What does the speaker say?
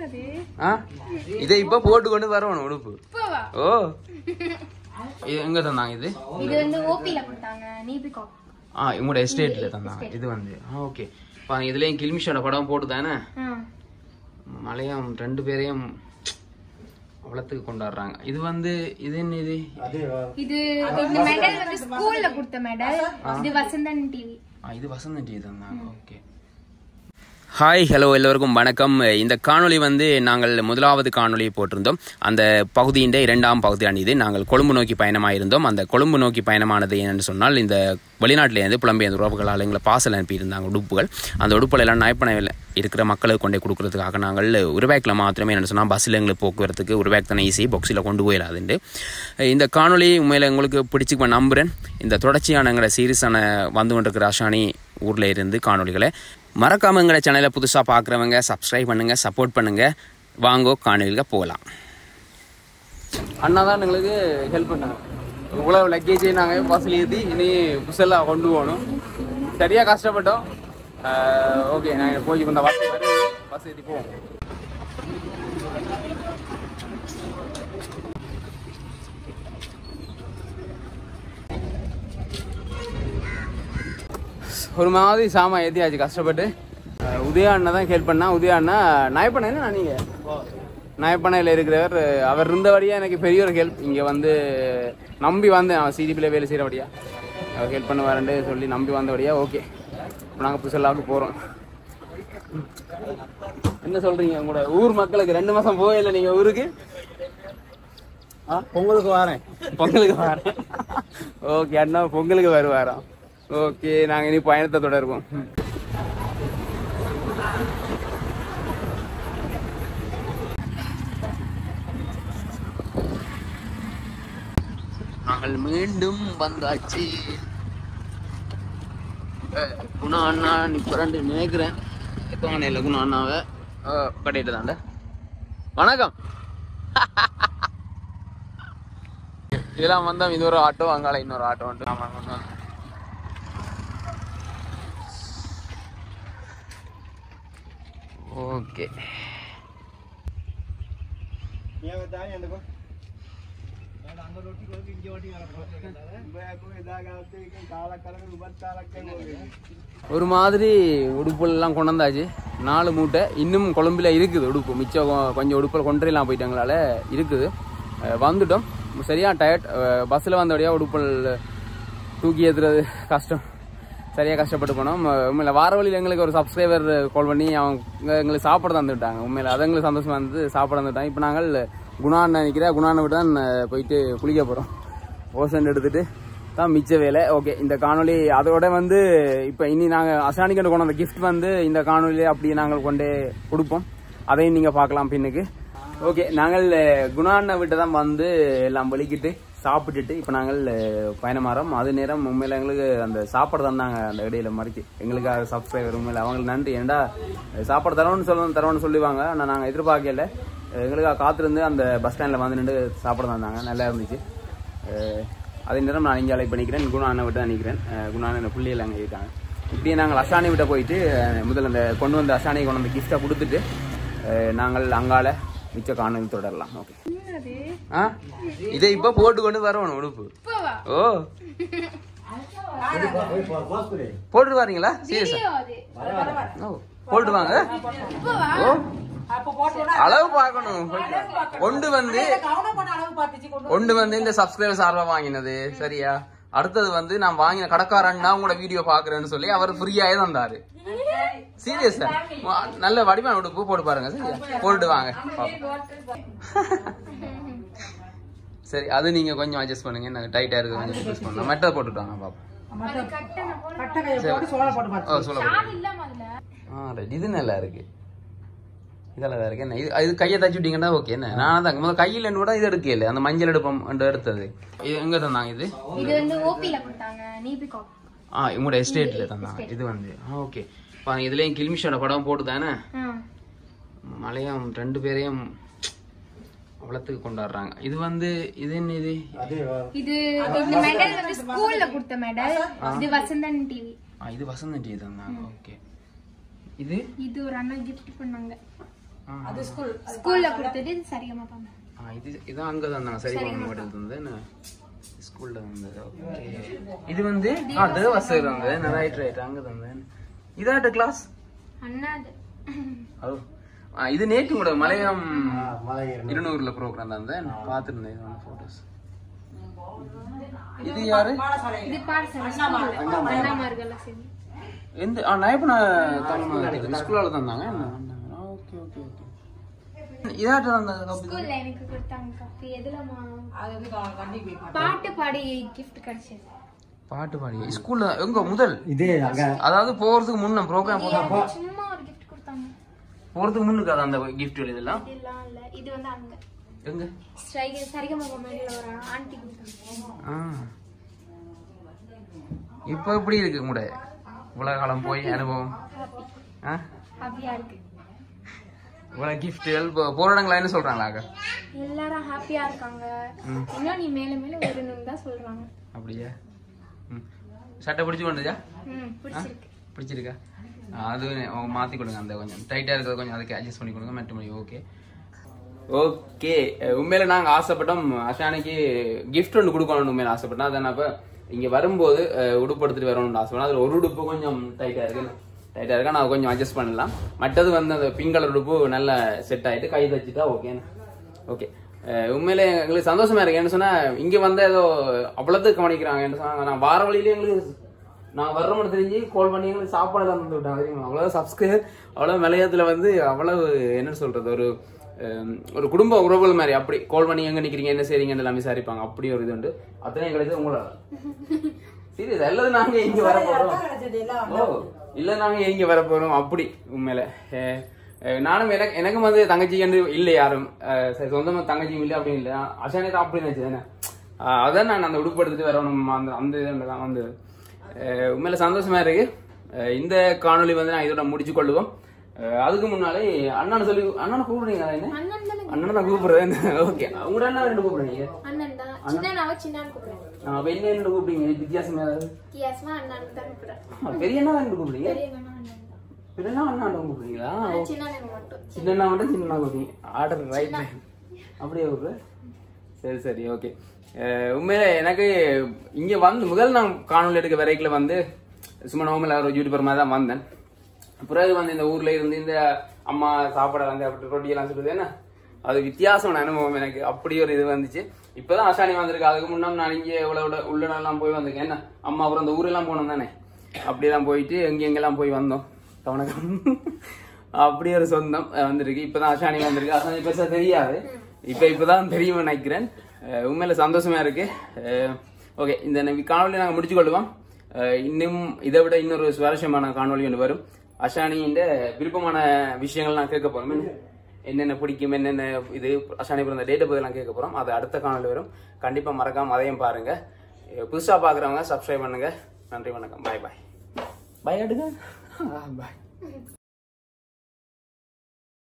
என்னது ஆ இதை இப்ப போட்டு கொண்டு வரணும் உடுப்பு இப்பவா ஓ இது எங்க தந்தாங்க இது இது வந்து ஓபில கொடுத்தாங்க நீபிகா ஆ உங்களோட எஸ்டேட்ல தந்தாங்க இது வந்து ஆ ஓகே பாருங்க இதுலயும் கில்மிஷோட படம் போட்டு தானே மலையம் ரெண்டு பேரையும் அவ்வளத்துக்கு கொண்டாடுறாங்க இது வந்து இது என்ன இது இது இந்த மெடல் வந்து ஸ்கூல்ல கொடுத்த மெடல் இது வசந்தன் டிவி ஆ இது வசந்தன் டிவி தந்தாங்க ஓகே ஹாய் ஹலோ எல்லோருக்கும் வணக்கம் இந்த காணொளி வந்து நாங்கள் முதலாவது காணொளி போட்டிருந்தோம் அந்த பகுதியின் இரண்டாம் பகுதியான இது நாங்கள் கொழும்பு நோக்கி பயணமாக இருந்தோம் அந்த கொழும்பு நோக்கி பயணமானது என்னென்னு சொன்னால் இந்த வெளிநாட்டிலேருந்து புலம்பெயர்ந்த உறவுகளால் எங்களை பாசல் அனுப்பியிருந்தாங்க உடுப்புகள் அந்த உடுப்புகள் எல்லாம் நாய்ப்பனையில் இருக்கிற மக்களுக்கு கொண்டே கொடுக்கறதுக்காக நாங்கள் உருவாக்கில் மாத்திரமே என்ன சொன்னால் பஸ்ஸில் எங்களுக்கு போக்குவரத்துக்கு உருவாக் தானே ஈஸி பாக்ஸில் கொண்டு போயிடாதுண்டு இந்த காணொளி உண்மையில் உங்களுக்கு பிடிச்சிக்க நம்புகிறேன் இந்த தொடர்ச்சியான எங்களை சீரியஸான வந்து கொண்டிருக்கிற அஷானி ஊரில் இருந்து காணொளிகளை மறக்காம எங்களை சேனலை புதுசாக பார்க்குறவங்க சப்ஸ்கிரைப் பண்ணுங்கள் சப்போர்ட் பண்ணுங்கள் வாங்கோ காணொலிகள் போகலாம் அண்ணா தான் எங்களுக்கு ஹெல்ப் பண்ணாங்க இவ்வளோ லக்கேஜ் நாங்கள் பஸ்ஸில் ஏற்றி இனி புதுசெல்லாம் கொண்டு போகணும் சரியாக கஷ்டப்பட்டோம் ஓகே நாங்கள் போய் இந்த பஸ் பஸ் ஏற்றி போவோம் ஒரு மாதிரி சாமா ஏற்றியாச்சு கஷ்டப்பட்டு அஹ் உதயா அண்ணா தான் ஹெல்ப் பண்ணா உதயா அண்ணா நாயப்பண்ண என்ன நீங்கள் நாயப்பண்ணையில் இருக்கிறவர் அவர் இருந்தபடியாக எனக்கு பெரிய ஒரு ஹெல்ப் இங்கே வந்து நம்பி வந்தேன் அவன் சிடிபியில் வேலை செய்கிறபடியா அவர் ஹெல்ப் பண்ண வரேன்ட்டு சொல்லி நம்பி வந்தபடியா ஓகே இப்போ நாங்கள் புதுசெல்லாவுக்கு போகிறோம் என்ன சொல்கிறீங்க உங்களோட ஊர் மக்களுக்கு ரெண்டு மாதம் போகல நீங்கள் ஊருக்கு ஆ பொங்கலுக்கு வரேன் பொங்கலுக்கு வரேன் ஓகே அண்ணா பொங்கலுக்கு வருவாராம் ஓகே நாங்கள் இனி பயணத்தை தொடருவோம் நாங்கள் மீண்டும் வந்தாச்சு அஹ், குணா அண்ணா நிப்பரண்டு நினைக்கிறேன் எப்போ இல்லை குணா அண்ணாவை கட்டிட்டு தாண்ட வணக்கம் இதெல்லாம் வந்தோம் இது ஒரு ஆட்டோ அங்கால இன்னொரு ஆட்டோ வந்து ஆமா வந்தோம் ஓகே ஒரு மாதிரி உடுப்புலாம் கொண்டு வந்தாச்சு நாலு மூட்டை இன்னும் கொழம்புல இருக்குது உடுப்பு மிச்சம் கொ- கொஞ்சம் உடுப்பில் கொண்டுலாம் போயிட்டாங்களால இருக்குது அஹ் வந்துட்டோம் சரியா டயர்ட் பஸ்ஸில் வந்தபடியாக உடுப்பல் தூக்கி ஏற்றுறது கஷ்டம் சரியாக கஷ்டப்பட்டு போனோம் அஹ் உண்மையில வார வழியில் எங்களுக்கு ஒரு சப்ஸ்கிரைபர் கால் பண்ணி அவங்க எங்களுக்கு சாப்பாடு தந்துவிட்டாங்க உண்மையில அது எங்களுக்கு சந்தோஷமா இருந்தது சாப்பாடு தந்துவிட்டாங்க இப்போ நாங்கள் குணான்னு நினைக்கிறேன் குணானை விட்டு தான் அஹ், போயிட்டு குளிக்க போகிறோம் ஓசன் எடுத்துட்டு தான் மிச்ச வேலை ஓகே இந்த காணொளி அதோட வந்து இப்போ இனி நாங்கள் அசானிக்கிட்ட கொண்டு வந்த கிஃப்ட் வந்து இந்த காணொலியிலே அப்படியே நாங்கள் கொண்டே கொடுப்போம் அதையும் நீங்கள் பார்க்கலாம் பின்னுக்கு ஓகே நாங்கள் அஹ், குணாண்ணை விட்டு தான் வந்து எல்லாம் வலிக்கிட்டு சாப்பிட்டுட்டு இப்போ நாங்கள் அஹ், பயணமாறோம் அது நேரம் உண்மையில எங்களுக்கு அந்த சாப்பாடு தந்தாங்க அந்த இடையில மறிச்சு எங்களுக்காக சப்ஸ்கிரைபர் உண்மையில அவங்களுக்கு நன்றி ஏன்டா அஹ், சாப்பாடு தரோன்னு சொல்லணும் தரோன்னு சொல்லுவாங்க ஆனால் நாங்கள் எதிர்பார்க்கல அஹ், எங்களுக்காக காத்திருந்து அந்த பஸ் ஸ்டாண்டில் வந்து நின்று சாப்பாடு தந்தாங்க நல்லா இருந்துச்சு அஹ், அதே நேரம் நான் இங்கே அழைப்பு பண்ணிக்கிறேன் குணா அண்ணன் விட்டு தான் நிற்கிறேன் குணா அண்ணன் பிள்ளைகள் அங்கே இருக்காங்க இப்படியே நாங்கள் அஷானி விட்ட போயிட்டு அஹ், முதல்ல அந்த கொண்டு வந்த அஷானியை கொண்டு வந்து கிஃப்டை கொடுத்துட்டு அஹ், நாங்கள் அங்கால மிச்ச காணொலி தொடரலாம் ஓகே என்னது ஆ இதை இப்ப போட்டு கொண்டு வரணும் உடுப்பு இப்பவா ஓ போட்டு வரீங்களா சீரியஸா வீடியோ அது ஓ போட்டு வாங்க இப்பவா ஓ அளவு பார்க்கணும் ஒன்று வந்து ஒன்று வந்து இந்த சப்ஸ்கிரைபர் சார்பா வாங்கினது சரியா அடுத்தது வந்து நான் வாங்கின கடைக்காரன்னா உங்களோட வீடியோ பாக்குறேன்னு சொல்லி அவர் ஃப்ரீயாவே தந்தாரு சீரியஸா நல்ல வடிவான உடுப்பு போட்டு பாருங்க சரியா போட்டு வாங்க பாப்போம். சரி அது நீங்க கொஞ்சம் அட்ஜஸ்ட் பண்ணுங்க எனக்கு டைட்டா இருக்கு கொஞ்சம் அட்ஜஸ்ட் பண்ணலாம் மெட்டல் போட்டுட்டு வாங்க பாப்போம் அது கட்டண போல ஓ சொல்ல போறேன். ஆள் இல்லாம அதுல ஆ ரைட் இது நல்லா இருக்கு இதெல்லாம் வேற இருக்கு என்ன இது இது கையை தச்சு விட்டீங்கன்னா ஓகே என்ன நான் தான் முதல்ல கையில் என்ன கூட இது எடுக்கல அந்த மஞ்சள் எடுப்போம் என்று எடுத்தது இது எங்க தந்தாங்க இது இது வந்து ஓபில கொடுத்தாங்க நீபிகா ஆ உங்களோட எஸ்டேட்ல தந்தாங்க இது வந்து ஆ ஓகே பாருங்க இதுலயும் கில்மிஷோட படம் போட்டு தானே மலையம் ரெண்டு பேரையும் அவ்வளத்துக்கு கொண்டாடுறாங்க இது வந்து இது என்ன இது இது இந்த மெடல் வந்து ஸ்கூல்ல கொடுத்த மெடல் இது வசந்தன் டிவி ஆ இது வசந்தன் டிவி தந்தாங்க ஓகே இது இது ஒரு அண்ணா கிஃப்ட் பண்ணாங்க அது ஸ்கூல் ஸ்கூல்ல கொடுத்தது இது சரிகமா பாமா ஆ, இது இதான் அங்க தான் சரி பண்ண மாட்டேது வந்து என்ன ஸ்கூல்ல வந்தது ஓகே இது வந்து ஆ தேவாசர் வந்து ரைட் ரைட் அங்க தான் இதாட்ட கிளாஸ் அண்ணா அது ஓ ஆ, இது நேற்று கூட மலையம் இருநூறுல ப்ரோக்ராம் தான் இருந்தேன் பார்த்துருந்தேன் போட்டோஸ் இது யாரு இது பாடசாலை ஸ்கூல்ல அண்ணாமார்கள் சேர்ந்து எந்த ஆ நயப்பன தலைமை ஸ்கூலால தந்தாங்க ஓகே ஓகே ஓகே இதாட்ட தான் அந்த ஸ்கூல்ல எனக்கு கொடுத்தாங்க காஃபி எதுலமா அது வந்து க- கண்டி போய் பாட்டு. பாட்டு பாடி gift கிடைச்சது பாட்டு பாடி ஸ்கூல்ல எங்க முதல் இதே அங்க அதாவது போறதுக்கு முன்ன ப்ரோக்ராம் போறதுக்கு சும்மா ஒரு gift கொடுத்தாங்க போறதுக்கு முன்னுக்கு அது அந்த கிஃப்ட் இதெல்லாம் இதெல்லாம் இல்ல இது வந்து அங்க எங்க ஸ்ட்ரைக் சரிகமா மேல ஒரு ஆண்டி கொடுத்தாங்க ஆ. இப்ப எப்படி இருக்கு கூட உலக காலம் போய் அனுபவம் ஆ? ஹாப்பியா இருக்கு இவ்வளவு கிஃப்ட்கள் போற இடங்களா என்ன சொல்றாங்களா அக்கா எல்லாரும் ஹாப்பியா இருக்காங்க இன்னும் நீ மேல மேல வரணும்னு தான் சொல்றாங்க அப்படியா ம். சட்டை பிடிச்சு கொண்டுச்சா ம் பிடிச்சிருக்கு பிடிச்சிருக்கா ஆ, அது அவங்க மாத்தி கொடுங்க அந்த கொஞ்சம் டைட்டா இருக்கிறத கொஞ்சம் அதுக்கு அட்ஜஸ்ட் பண்ணி கொடுங்க மற்றபடி ஓகே ஓகே உண்மையில நாங்க ஆசைப்பட்டோம் அஷானிக்கு gift ஒன்று கொடுக்கணும்னு உண்மையில ஆசைப்பட்டோம் அதை நான் இப்ப இங்க வரும்போது அஹ், உடுப்பு எடுத்துட்டு வரணும்னு ஆசைப்பட்டேன் அதுல ஒரு உடுப்பு கொஞ்சம் டைட்டா இருக்கு டைட்டா இருக்கா நான் கொஞ்சம் அட்ஜஸ்ட் பண்ணலாம் மற்றது வந்து அந்த பிங்க் கலர் உடுப்பு நல்லா செட் ஆயிட்டு கை தச்சுட்டா ஓகே ஓகே உண்மையிலே எங்களுக்கு சந்தோஷமா இருக்கு என்ன சொன்னா இங்க வந்து ஏதோ அவ்வளோத்துக்கு கவனிக்கிறாங்க என்ன சொன்னாங்க நான் வார வழியிலே எங்களுக்கு நான் வர்றோம்னு தெரிஞ்சு கால் பண்ணி எங்களுக்கு சாப்பாடு தான் தந்து விட்டாங்க தெரியுமா அவ்வளவு சப்ஸ்கிரைபர் அவ்வளவு விளையாட்டுல வந்து அவ்வளவு என்ன சொல்றது ஒரு ஹம், ஒரு குடும்ப உறவுகள் மாதிரி அப்படி கால் பண்ணி எங்க நிக்கிறீங்க என்ன செய்றீங்கன்னு எல்லாம் விசாரிப்பாங்க அப்படி ஒரு இது உண்டு அத்தனையும் கிடைச்சது உங்களால சீரியஸ் அல்லது நாங்க இங்க வர போறோம் கிடைச்சது எல்லாம் ஓ இல்ல நாங்க எங்க வர போறோம் அப்படி உண்மையில அஹ், அஹ், நானும் எனக்கு எனக்கும் வந்து தங்கச்சி என்று இல்லை யாரும் அஹ், சரி, சொந்தமா தங்கச்சியும் இல்லை அப்படின்னு இல்லை அசானே தான் அப்படி நினைச்சது என்ன அஹ், அதான் நான் அந்த உடுப்பு எடுத்துட்டு வரணும் அந்த அந்த இதுல தான் வந்து அஹ், உண்மையில சந்தோஷமா இருக்கு அஹ், இந்த காணொளி வந்து நான் இதோட முடிச்சு கொள்ளுவோம் அஹ், அதுக்கு முன்னாலே அண்ணன் சொல்லி அண்ணனை கூப்பிடுறீங்க என்ன அண்ணன் தானே அண்ணனை நான் கூப்பிடுறேன் ஓகே உங்களோட அண்ணன் ரெண்டு கூப்பிடுறீங்க அண்ணன் தான் சின்னனாவ சின்னான்னு கூப்பிடுறேன் அப்ப என்ன ரெண்டு கூப்பிடுறீங்க வித்தியாசம் ஏதாவது கியாஸ்மா அண்ணான்னு தான் கூப்பிடுறேன் பெரிய அண்ணா ரெண்டு கூப்பிடுறீங்க பெரிய அண்ணா அண்ணன் தான் பெரிய அண்ணா அண்ணா கூப்பிடுறீங்களா ஆனா சின்ன அண்ணன் மட்டும் சின்ன மட்டும் சின்ன குட்டி ஆர்டர் ரைட் அப்படியே ஒரு சரி சரி ஓகே உண்மையில எனக்கு இங்க வந்து முதல் நான் காணொலி எடுக்க வரைக்கும் வந்து சும்மா நார்மல் ஒரு யூடியூபர் மாதிரி தான் வந்தேன் பிறகு வந்து இந்த ஊர்ல இருந்து இந்த அம்மா சாப்பாடு வந்து அப்படி ரொட்டி எல்லாம் சொல்லுது என்ன அது வித்தியாசமான அனுபவம் எனக்கு அப்படி ஒரு இது வந்துச்சு இப்பதான் அசானி வந்திருக்கு அதுக்கு முன்னாடி நான் இங்கே உள்ள உள்ள உள்ள நாள்லாம் போய் வந்திருக்கேன் என்ன அம்மா அப்புறம் இந்த ஊரெல்லாம் போனோம் தானே அப்படியெல்லாம் போயிட்டு எங்க எங்கெல்லாம் போய் வந்தோம் கவனக்கம் அப்படி ஒரு சொந்தம் அஹ், வந்திருக்கு இப்பதான் அசானி வந்திருக்கு அசானி பெருசா தெரியாது இப்ப இப்பதான் தெரியும் நினைக்கிறேன் அஹ், உண்மையில சந்தோஷமா இருக்கு ஓகே இந்த நி- காணொளி நாங்க முடிச்சு கொள்வோம் அஹ், இன்னும் இதை விட இன்னொரு சுவாரஸ்யமான காணொளி ஒன்று வரும் அஷானியின் விருப்பமான விஷயங்கள் நான் கேட்க போறோம் என்ன? என்னென்ன பிடிக்கும் என்னென்ன இது அஷானி பிறந்த டேட்டை பற்றிலாம் கேட்க போறோம் அது அடுத்த காணொளி வரும் கண்டிப்பா மறக்காம அதையும் பாருங்க அஹ், புதுசா பாக்குறவங்க சப்ஸ்கிரைப் பண்ணுங்க நன்றி வணக்கம் பாய் பாய் பாய் அடுங்க பாய்